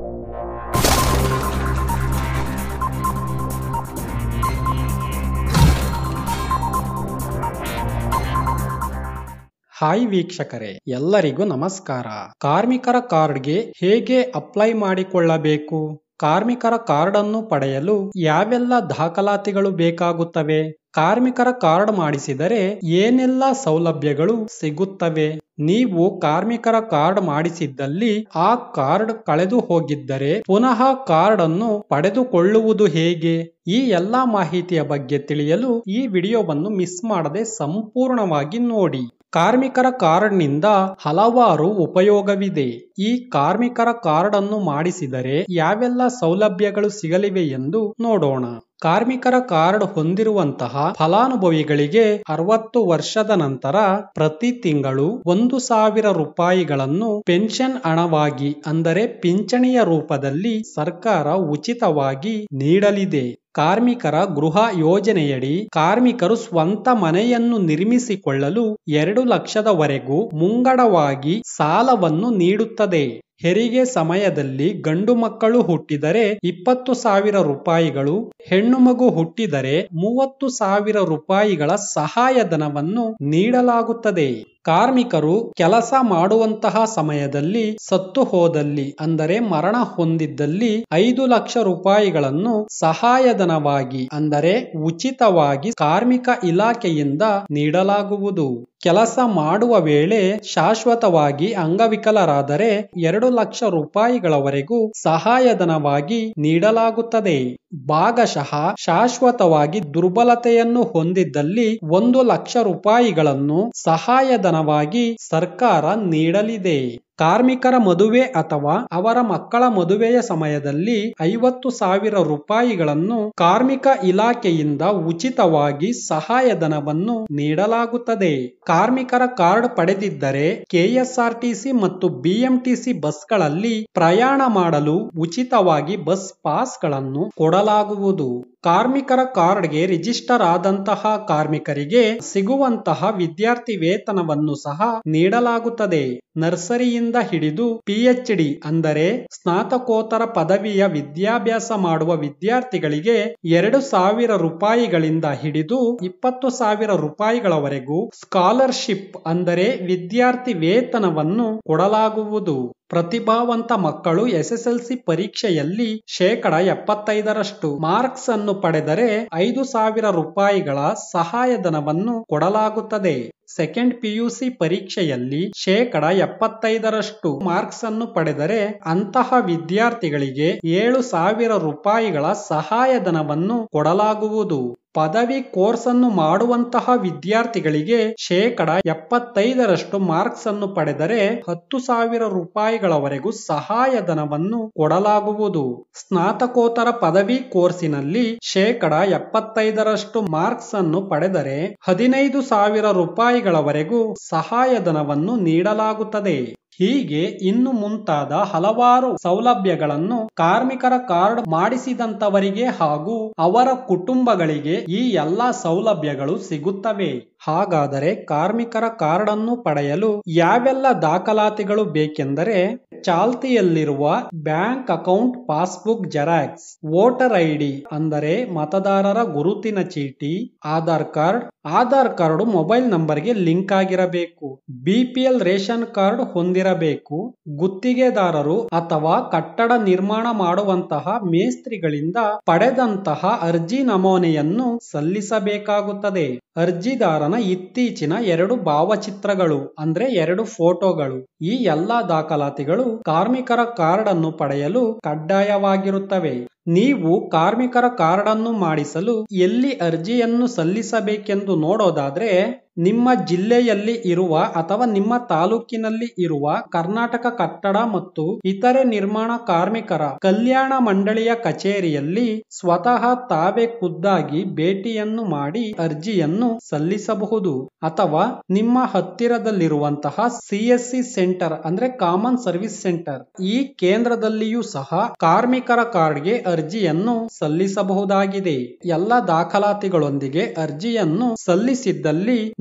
hi ವೀಕ್ಷಕರೇ ಎಲ್ಲರಿಗೂ ನಮಸ್ಕಾರ ಕಾರ್ಮಿಕರ ಕಾರ್ಡ್ಗೆ ಹೇಗೆ ಅಪ್ಲೈ ಮಾಡಿಕೊಳ್ಳಬೇಕು ಕಾರ್ಮಿಕರ ಕಾರ್ಡ್ ಅನ್ನು ಪಡೆಯಲು ಯಾವೆಲ್ಲ ದಾಖಲಾತಿಗಳು ಬೇಕಾಗುತ್ತವೆ ಕಾರ್ಮಿಕರ ಕಾರ್ಡ್ ಮಾಡಿಸಿದರೆ ಏನೆಲ್ಲ ಸೌಲಭ್ಯಗಳು ಸಿಗುತ್ತವೆ ನೀವು ಕಾರ್ಮಿಕರ ಕಾರ್ಡ್ ಮಾಡಿಸಿದ್ದಲ್ಲಿ ಆ ಕಾರ್ಡ್ ಕಳೆದು ಹೋಗಿದ್ದರೆ ಪುನಃ ಕಾರ್ಡ್ ಅನ್ನು ಪಡೆದುಕೊಳ್ಳುವುದು ಹೇಗೆ ಈ ಎಲ್ಲಾ ಮಾಹಿತಿಯ ಬಗ್ಗೆ ತಿಳಿಯಲು ಈ ವಿಡಿಯೋವನ್ನು ಮಿಸ್ ಮಾಡದೆ ಸಂಪೂರ್ಣವಾಗಿ ನೋಡಿ ಕಾರ್ಮಿಕರ ಕಾರ್ಡ್ನಿಂದ ಹಲವಾರು ಉಪಯೋಗವಿದೆ ಈ ಕಾರ್ಮಿಕರ ಕಾರ್ಡ್ ಅನ್ನು ಮಾಡಿಸಿದರೆ ಯಾವೆಲ್ಲ ಸೌಲಭ್ಯಗಳು ಸಿಗಲಿವೆ ಎಂದು ನೋಡೋಣ ಕಾರ್ಮಿಕರ ಕಾರ್ಡ್ ಹೊಂದಿರುವಂತಹ ಫಲಾನುಭವಿಗಳಿಗೆ ಅರವತ್ತು ವರ್ಷದ ನಂತರ ಪ್ರತಿ ತಿಂಗಳು ಒಂದು ಸಾವಿರ ರೂಪಾಯಿಗಳನ್ನು ಪೆನ್ಷನ್ ಹಣವಾಗಿ ಅಂದರೆ ಪಿಂಚಣಿಯ ರೂಪದಲ್ಲಿ ಸರ್ಕಾರ ಉಚಿತವಾಗಿ ನೀಡಲಿದೆ ಕಾರ್ಮಿಕರ ಗೃಹ ಯೋಜನೆಯಡಿ ಕಾರ್ಮಿಕರು ಸ್ವಂತ ಮನೆಯನ್ನು ನಿರ್ಮಿಸಿಕೊಳ್ಳಲು ಎರಡು ಲಕ್ಷದವರೆಗೂ ಮುಂಗಡವಾಗಿ ಸಾಲವನ್ನು ನೀಡುತ್ತದೆ ಹೆರಿಗೆ ಸಮಯದಲ್ಲಿ ಗಂಡು ಮಕ್ಕಳು ಹುಟ್ಟಿದರೆ ಇಪ್ಪತ್ತು ಸಾವಿರ ರೂಪಾಯಿಗಳು ಹೆಣ್ಣು ಮಗು ಹುಟ್ಟಿದರೆ ಮೂವತ್ತು ಸಾವಿರ ರೂಪಾಯಿಗಳ ಸಹಾಯಧನವನ್ನು ನೀಡಲಾಗುತ್ತದೆ ಕಾರ್ಮಿಕರು ಕೆಲಸ ಮಾಡುವಂತಹ ಸಮಯದಲ್ಲಿ ಸತ್ತು ಹೋದಲ್ಲಿ ಅಂದರೆ ಮರಣ ಹೊಂದಿದ್ದಲ್ಲಿ ಐದು ಲಕ್ಷ ರೂಪಾಯಿಗಳನ್ನು ಸಹಾಯಧನವಾಗಿ ಅಂದರೆ ಉಚಿತವಾಗಿ ಕಾರ್ಮಿಕ ಇಲಾಖೆಯಿಂದ ನೀಡಲಾಗುವುದು ಕೆಲಸ ಮಾಡುವ ವೇಳೆ ಶಾಶ್ವತವಾಗಿ ಅಂಗವಿಕಲರಾದರೆ ಎರಡು ಲಕ್ಷ ರೂಪಾಯಿಗಳವರೆಗೂ ಸಹಾಯಧನವಾಗಿ ನೀಡಲಾಗುತ್ತದೆ ಭಾಗಶಃ ಶಾಶ್ವತವಾಗಿ ದುರ್ಬಲತೆಯನ್ನು ಹೊಂದಿದ್ದಲ್ಲಿ ಒಂದು ಲಕ್ಷ ರೂಪಾಯಿಗಳನ್ನು ಸಹಾಯಧನವಾಗಿ ಸರ್ಕಾರ ನೀಡಲಿದೆ ಕಾರ್ಮಿಕರ ಮದುವೆ ಅಥವಾ ಅವರ ಮಕ್ಕಳ ಮದುವೆಯ ಸಮಯದಲ್ಲಿ ಐವತ್ತು ಸಾವಿರ ರೂಪಾಯಿಗಳನ್ನು ಕಾರ್ಮಿಕ ಇಲಾಖೆಯಿಂದ ಉಚಿತವಾಗಿ ಸಹಾಯಧನವನ್ನು ನೀಡಲಾಗುತ್ತದೆ ಕಾರ್ಮಿಕರ ಕಾರ್ಡ್ ಪಡೆದಿದ್ದರೆ ಕೆಎಸ್ಆರ್ಟಿಸಿ ಮತ್ತು ಬಿಎಂಟಿಸಿ ಬಸ್ಗಳಲ್ಲಿ ಪ್ರಯಾಣ ಮಾಡಲು ಉಚಿತವಾಗಿ ಬಸ್ ಪಾಸ್ಗಳನ್ನು ಕೊಡಲಾಗುವುದು ಕಾರ್ಮಿಕರ ಕಾರ್ಡ್ಗೆ ರಿಜಿಸ್ಟರ್ ಆದಂತಹ ಕಾರ್ಮಿಕರಿಗೆ ಸಿಗುವಂತಹ ವಿದ್ಯಾರ್ಥಿ ವೇತನವನ್ನು ಸಹ ನೀಡಲಾಗುತ್ತದೆ ನರ್ಸರಿಯಿಂದ ಹಿಡಿದು ಪಿಎಚ್ ಡಿ ಅಂದರೆ ಸ್ನಾತಕೋತ್ತರ ಪದವಿಯ ವಿದ್ಯಾಭ್ಯಾಸ ಮಾಡುವ ವಿದ್ಯಾರ್ಥಿಗಳಿಗೆ ಎರಡು ಸಾವಿರ ರೂಪಾಯಿಗಳಿಂದ ಹಿಡಿದು ಇಪ್ಪತ್ತು ಸಾವಿರ ರೂಪಾಯಿಗಳವರೆಗೂ ಸ್ಕಾಲರ್ಶಿಪ್ ಅಂದರೆ ವಿದ್ಯಾರ್ಥಿ ವೇತನವನ್ನು ಕೊಡಲಾಗುವುದು ಪ್ರತಿಭಾವಂತ ಮಕ್ಕಳು ಎಸ್ಎಸ್ಎಲ್ಸಿ ಪರೀಕ್ಷೆಯಲ್ಲಿ ಶೇಕಡ ಎಪ್ಪತ್ತೈದರಷ್ಟು ಮಾರ್ಕ್ಸ್ ಅನ್ನು ಪಡೆದರೆ ಐದು ಸಾವಿರ ರೂಪಾಯಿಗಳ ಸಹಾಯಧನವನ್ನು ಕೊಡಲಾಗುತ್ತದೆ ಸೆಕೆಂಡ್ ಪಿಯುಸಿ ಪರೀಕ್ಷೆಯಲ್ಲಿ ಶೇಕಡ ಎಪ್ಪತ್ತೈದರಷ್ಟು ಮಾರ್ಕ್ಸ್ ಅನ್ನು ಪಡೆದರೆ ಅಂತಹ ವಿದ್ಯಾರ್ಥಿಗಳಿಗೆ ಏಳು ಸಾವಿರ ರೂಪಾಯಿಗಳ ಸಹಾಯಧನವನ್ನು ಕೊಡಲಾಗುವುದು ಪದವಿ ಕೋರ್ಸ್ ಅನ್ನು ಮಾಡುವಂತಹ ವಿದ್ಯಾರ್ಥಿಗಳಿಗೆ ಶೇಕಡ ಎಪ್ಪತ್ತೈದರಷ್ಟು ಮಾರ್ಕ್ಸ್ ಅನ್ನು ಪಡೆದರೆ ಹತ್ತು ಸಾವಿರ ರೂಪಾಯಿಗಳವರೆಗೂ ಸಹಾಯಧನವನ್ನು ಕೊಡಲಾಗುವುದು ಸ್ನಾತಕೋತ್ತರ ಪದವಿ ಕೋರ್ಸಿನಲ್ಲಿ ಶೇಕಡ ಎಪ್ಪತ್ತೈದರಷ್ಟು ಮಾರ್ಕ್ಸ್ ಅನ್ನು ಪಡೆದರೆ ಹದಿನೈದು ಸಾವಿರ ರೂಪಾಯಿಗಳವರೆಗೂ ಸಹಾಯಧನವನ್ನು ನೀಡಲಾಗುತ್ತದೆ ಹೀಗೆ ಇನ್ನು ಮುಂತಾದ ಹಲವಾರು ಸೌಲಭ್ಯಗಳನ್ನು ಕಾರ್ಮಿಕರ ಕಾರ್ಡ್ ಮಾಡಿಸಿದಂತವರಿಗೆ ಹಾಗೂ ಅವರ ಕುಟುಂಬಗಳಿಗೆ ಈ ಎಲ್ಲಾ ಸೌಲಭ್ಯಗಳು ಸಿಗುತ್ತವೆ ಹಾಗಾದರೆ ಕಾರ್ಮಿಕರ ಕಾರ್ಡ್ ಅನ್ನು ಪಡೆಯಲು ಯಾವೆಲ್ಲ ದಾಖಲಾತಿಗಳು ಬೇಕೆಂದರೆ ಚಾಲ್ತಿಯಲ್ಲಿರುವ bank account passbook xerox voter ID ಅಂದರೆ ಮತದಾರರ ಗುರುತಿನ ಚೀಟಿ Aadhaar card Aadhaar card mobile ನಂಬರ್ಗೆ ಲಿಂಕ್ ಆಗಿರಬೇಕು ಬಿಪಿಎಲ್ ರೇಷನ್ ಕಾರ್ಡ್ ಹೊಂದಿರಬೇಕು ಗುತ್ತಿಗೆದಾರರು ಅಥವಾ ಕಟ್ಟಡ ನಿರ್ಮಾಣ ಮಾಡುವಂತಹ ಮೇಸ್ತ್ರಿಗಳಿಂದ ಪಡೆದಂತಹ ಅರ್ಜಿ ನಮೂನೆಯನ್ನು ಸಲ್ಲಿಸಬೇಕಾಗುತ್ತದೆ ಅರ್ಜಿದಾರನ ಇತ್ತೀಚಿನ ಎರಡು ಭಾವಚಿತ್ರಗಳು ಅಂದ್ರೆ ಎರಡು ಫೋಟೋಗಳು ಈ ಎಲ್ಲಾ ದಾಖಲಾತಿಗಳು ಕಾರ್ಮಿಕರ ಕಾರ್ಡ್ ಅನ್ನು ಪಡೆಯಲು ಕಡ್ಡಾಯವಾಗಿರುತ್ತವೆ ನೀವು ಕಾರ್ಮಿಕರ ಕಾರ್ಡ್ ಅನ್ನು ಮಾಡಿಸಲು ಎಲ್ಲಿ ಅರ್ಜಿಯನ್ನು ಸಲ್ಲಿಸಬೇಕೆಂದು ನೋಡೋದಾದ್ರೆ ನಿಮ್ಮ ಜಿಲ್ಲೆಯಲ್ಲಿ ಇರುವ ಅಥವಾ ನಿಮ್ಮ ತಾಲೂಕಿನಲ್ಲಿ ಇರುವ ಕರ್ನಾಟಕ ಕಟ್ಟಡ ಮತ್ತು ಇತರೆ ನಿರ್ಮಾಣ ಕಾರ್ಮಿಕರ ಕಲ್ಯಾಣ ಮಂಡಳಿಯ ಕಚೇರಿಯಲ್ಲಿ ಸ್ವತಃ ತಾವೇ ಖುದ್ದಾಗಿ ಭೇಟಿಯನ್ನು ಮಾಡಿ ಅರ್ಜಿಯನ್ನು ಸಲ್ಲಿಸಬಹುದು ಅಥವಾ ನಿಮ್ಮ ಹತ್ತಿರದಲ್ಲಿರುವಂತಹ ಸಿಎಸ್ಸಿ ಸೆಂಟರ್ ಅಂದ್ರೆ ಕಾಮನ್ ಸರ್ವಿಸ್ ಸೆಂಟರ್ ಈ ಕೇಂದ್ರದಲ್ಲಿಯೂ ಸಹ ಕಾರ್ಮಿಕರ ಕಾರ್ಡ್ಗೆ ಅರ್ಜಿಯನ್ನು ಸಲ್ಲಿಸಬಹುದಾಗಿದೆ ಎಲ್ಲ ದಾಖಲಾತಿಗಳೊಂದಿಗೆ ಅರ್ಜಿಯನ್ನು ಸಲ್ಲಿಸಿದ್ದಲ್ಲಿ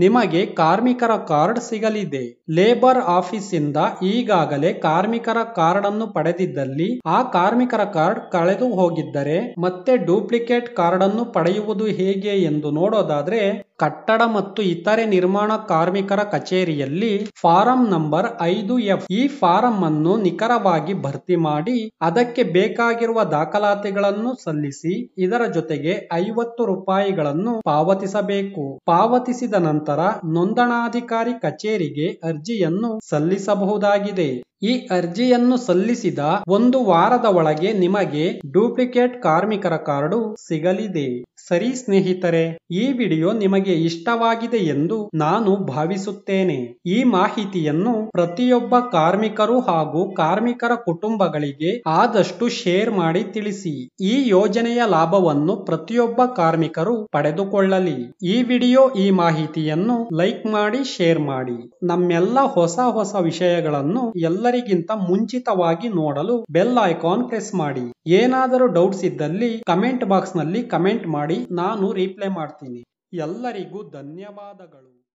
ನಿಮಗೆ ಕಾರ್ಮಿಕರ ಕಾರ್ಡ್ ಸಿಗಲಿದೆ ಲೇಬರ್ ಆಫೀಸ್ ಇಂದ ಈಗಾಗಲೇ ಕಾರ್ಮಿಕರ ಕಾರ್ಡ್ ಅನ್ನು ಪಡೆದಿದ್ದಲ್ಲಿ ಆ ಕಾರ್ಮಿಕರ ಕಾರ್ಡ್ ಕಳೆದು ಹೋಗಿದ್ದರೆ ಮತ್ತೆ ಡೂಪ್ಲಿಕೇಟ್ ಕಾರ್ಡ್ ಅನ್ನು ಪಡೆಯುವುದು ಹೇಗೆ ಎಂದು ನೋಡೋದಾದ್ರೆ ಕಟ್ಟಡ ಮತ್ತು ಇತರೆ ನಿರ್ಮಾಣ ಕಾರ್ಮಿಕರ ಕಚೇರಿಯಲ್ಲಿ ಫಾರಂ ನಂಬರ್ ಐದು ಎಫ್ ಈ ಫಾರಂ ಅನ್ನು ನಿಖರವಾಗಿ ಭರ್ತಿ ಮಾಡಿ ಅದಕ್ಕೆ ಬೇಕಾಗಿರುವ ದಾಖಲಾತಿಗಳನ್ನು ಸಲ್ಲಿಸಿ ಇದರ ಜೊತೆಗೆ ಐವತ್ತು ರೂಪಾಯಿಗಳನ್ನು ಪಾವತಿಸಬೇಕು ಪಾವತಿಸಿದ ನಂತರ ನೋಂದಣಾಧಿಕಾರಿ ಕಚೇರಿಗೆ ಅರ್ಜಿಯನ್ನು ಸಲ್ಲಿಸಬಹುದಾಗಿದೆ ಈ ಅರ್ಜಿಯನ್ನು ಸಲ್ಲಿಸಿದ ಒಂದು ವಾರದ ಒಳಗೆ ನಿಮಗೆ ಡೂಪ್ಲಿಕೇಟ್ ಕಾರ್ಮಿಕರ ಕಾರ್ಡು ಸಿಗಲಿದೆ ಸರಿ ಸ್ನೇಹಿತರೆ ಈ ವಿಡಿಯೋ ನಿಮಗೆ ಇಷ್ಟವಾಗಿದೆ ಎಂದು ನಾನು ಭಾವಿಸುತ್ತೇನೆ ಈ ಮಾಹಿತಿಯನ್ನು ಪ್ರತಿಯೊಬ್ಬ ಕಾರ್ಮಿಕರು ಹಾಗೂ ಕಾರ್ಮಿಕರ ಕುಟುಂಬಗಳಿಗೆ ಆದಷ್ಟು ಶೇರ್ ಮಾಡಿ ತಿಳಿಸಿ ಈ ಯೋಜನೆಯ ಲಾಭವನ್ನು ಪ್ರತಿಯೊಬ್ಬ ಕಾರ್ಮಿಕರು ಪಡೆದುಕೊಳ್ಳಲಿ ಈ ವಿಡಿಯೋ ಈ ಮಾಹಿತಿಯನ್ನು ಲೈಕ್ ಮಾಡಿ ಶೇರ್ ಮಾಡಿ ನಮ್ಮೆಲ್ಲ ಹೊಸ ಹೊಸ ವಿಷಯಗಳನ್ನು ಎಲ್ಲರಿಗಿಂತ ಮುಂಚಿತವಾಗಿ ನೋಡಲು ಬೆಲ್ ಐಕಾನ್ ಪ್ರೆಸ್ ಮಾಡಿ ಏನಾದರೂ ಡೌಟ್ಸ್ ಇದ್ದಲ್ಲಿ ಕಮೆಂಟ್ ಬಾಕ್ಸ್ ನಲ್ಲಿ ಕಮೆಂಟ್ ಮಾಡಿ ನಾನು ರಿಪ್ಲೈ ಮಾಡ್ತೀನಿ ಎಲ್ಲರಿಗೂ ಧನ್ಯವಾದಗಳು